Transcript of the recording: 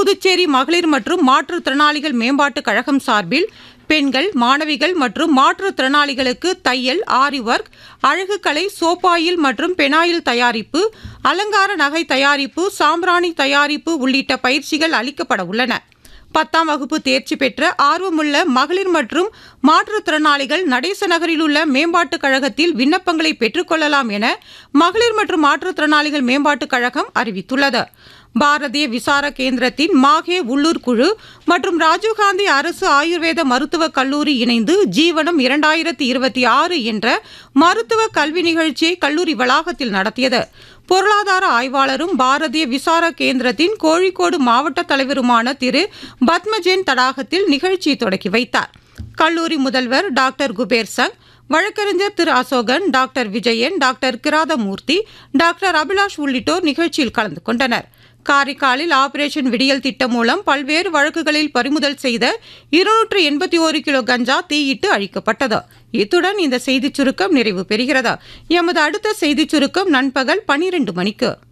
புதுச்சேரி மகளிர் மற்றும் மாற்றுத்திறனாளிகள் மேம்பாட்டுக் கழகம் சார்பில் பெண்கள் மாணவிகள் மற்றும் மாற்றுத்திறனாளிகளுக்கு தையல் ஆரி ஒர்க் அழகுக்கலை சோப்பாயில் மற்றும் பெனாயில் தயாரிப்பு அலங்கார நகை தயாரிப்பு சாம்பிராணி தயாரிப்பு உள்ளிட்ட பயிற்சிகள் அளிக்கப்பட உள்ளன பத்தாம் வகுப்பு தேர்ச்சி பெற்ற ஆர்வமுள்ள மகளிர் மற்றும் மாற்றுத்திறனாளிகள் நடேச நகரில் உள்ள மேம்பாட்டுக் கழகத்தில் விண்ணப்பங்களை பெற்றுக்கொள்ளலாம் என மகளிர் மற்றும் மாற்றுத்திறனாளிகள் மேம்பாட்டுக் கழகம் அறிவித்துள்ளது பாரதிய விசார கேந்திரத்தின் மாஹே உள்ளூர் குழு மற்றும் ராஜீவ்காந்தி அரசு ஆயுர்வேத மருத்துவக் கல்லூரி இணைந்து ஜீவனம் இரண்டாயிரத்தி இருபத்தி ஆறு என்ற மருத்துவ கல்வி நிகழ்ச்சியை கல்லூரி வளாகத்தில் நடத்தியது பொருளாதார ஆய்வாளரும் பாரதிய விசார கேந்திரத்தின் கோழிக்கோடு மாவட்ட தலைவருமான திரு பத்மஜென் தடாகத்தில் நிகழ்ச்சியை தொடக்கி வைத்தார் கல்லூரி முதல்வர் டாக்டர் குபேர் சங் வழக்கறிஞர் Thiru Ashokan doctor Vijayan doctor Kirathamoorthy doctor Abhilash உள்ளிட்டோர் நிகழ்ச்சியில் கலந்து கொண்டனர் காரைக்காலில் ஆபரேஷன் விடியல் திட்டம் மூலம் பல்வேறு வழக்குகளில் பறிமுதல் செய்த இருநூற்று எண்பத்தி ஒரு கிலோ கஞ்சா தீயிட்டு அழிக்கப்பட்டது இத்துடன் இந்த செய்திச் சுருக்கம் நிறைவு பெறுகிறது எமது அடுத்த செய்திச் சுருக்கம் நண்பகல் பனிரெண்டு மணிக்கு